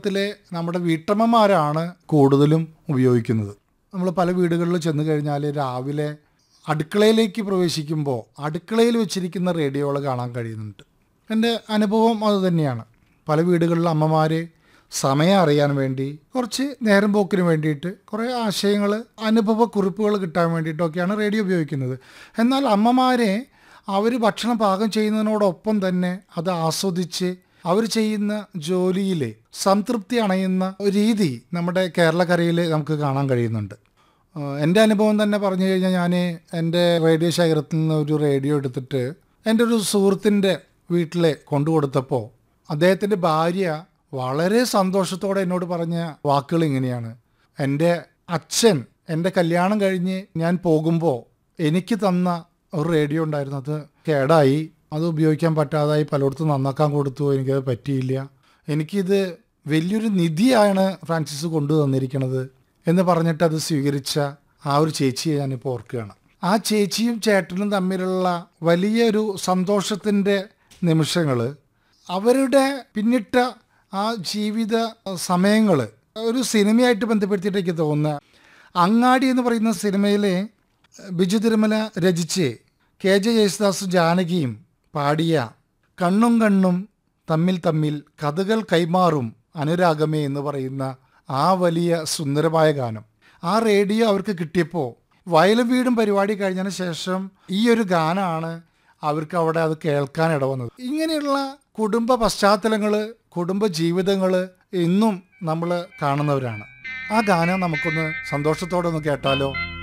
കുടുംബത്തിലെ നമ്മുടെ വീട്ടമ്മമാരാണ് കൂടുതലും ഉപയോഗിക്കുന്നത് നമ്മൾ പല വീടുകളിൽ ചെന്ന് കഴിഞ്ഞാൽ രാവിലെ അടുക്കളയിലേക്ക് പ്രവേശിക്കുമ്പോൾ അടുക്കളയിൽ വെച്ചിരിക്കുന്ന റേഡിയോകൾ കാണാൻ കഴിയുന്നുണ്ട് എൻ്റെ അനുഭവം അത് തന്നെയാണ് പല വീടുകളിൽ അമ്മമാർ സമയം അറിയാൻ വേണ്ടി കുറച്ച് നേരം പോക്കിന് വേണ്ടിയിട്ട് കുറേ ആശയങ്ങൾ അനുഭവ കുറിപ്പുകൾ കിട്ടാൻ വേണ്ടിയിട്ടൊക്കെയാണ് റേഡിയോ ഉപയോഗിക്കുന്നത് എന്നാൽ അമ്മമാരെ അവർ ഭക്ഷണം പാകം ചെയ്യുന്നതിനോടൊപ്പം തന്നെ അത് ആസ്വദിച്ച് അവർ ചെയ്യുന്ന ജോലിയിൽ സംതൃപ്തി അണയുന്ന ഒരു രീതി നമ്മുടെ കേരളക്കരയിൽ നമുക്ക് കാണാൻ കഴിയുന്നുണ്ട് ആഹ് എൻ്റെ അനുഭവം തന്നെ പറഞ്ഞു കഴിഞ്ഞാൽ ഞാൻ എൻ്റെ റേഡിയോ ശേഖരത്തിൽ നിന്ന് ഒരു റേഡിയോ എടുത്തിട്ട് എൻ്റെ ഒരു സുഹൃത്തിൻ്റെ വീട്ടിൽ കൊണ്ടു കൊടുത്തപ്പോൾ അദ്ദേഹത്തിൻ്റെ ഭാര്യ വളരെ സന്തോഷത്തോടെ എന്നോട് പറഞ്ഞ വാക്കുകൾ ഇങ്ങനെയാണ് എൻ്റെ അച്ഛൻ എൻ്റെ കല്യാണം കഴിഞ്ഞ് ഞാൻ പോകുമ്പോൾ എനിക്ക് തന്ന ഒരു റേഡിയോ ഉണ്ടായിരുന്നു അത് കേടായി അത് ഉപയോഗിക്കാൻ പറ്റാതായി പലയിടത്തും നന്നാക്കാൻ കൊടുത്തു എനിക്കത് പറ്റിയില്ല എനിക്കിത് വലിയൊരു നിധിയാണ് ഫ്രാൻസിസ് കൊണ്ടു തന്നിരിക്കുന്നത് എന്ന് പറഞ്ഞിട്ട് അത് സ്വീകരിച്ച ആ ഒരു ചേച്ചിയെ ഞാനിപ്പോൾ ഓർക്കുകയാണ് ആ ചേച്ചിയും ചേട്ടനും തമ്മിലുള്ള വലിയൊരു സന്തോഷത്തിൻ്റെ നിമിഷങ്ങൾ അവരുടെ പിന്നിട്ട ആ ജീവിത സമയങ്ങൾ ഒരു സിനിമയായിട്ട് ബന്ധപ്പെടുത്തിയിട്ട് എനിക്ക് തോന്നുന്നത് അങ്ങാടി എന്ന് പറയുന്ന സിനിമയിലെ ബിജു തിരുമല രചിച്ച് കെ ജെ യേശുദാസും ജാനകിയും പാടിയ കണ്ണും കണ്ണും തമ്മിൽ തമ്മിൽ കഥകൾ കൈമാറും അനുരാഗമേ എന്ന് പറയുന്ന ആ വലിയ സുന്ദരമായ ഗാനം ആ റേഡിയോ അവർക്ക് കിട്ടിയപ്പോൾ വയലും വീടും പരിപാടി കഴിഞ്ഞതിന് ശേഷം ഈ ഒരു ഗാനമാണ് അവർക്ക് അവിടെ അത് കേൾക്കാൻ ഇടവന്നത് ഇങ്ങനെയുള്ള കുടുംബ പശ്ചാത്തലങ്ങൾ കുടുംബ ജീവിതങ്ങൾ ഇന്നും നമ്മൾ കാണുന്നവരാണ് ആ ഗാനം നമുക്കൊന്ന് സന്തോഷത്തോടെ ഒന്ന് കേട്ടാലോ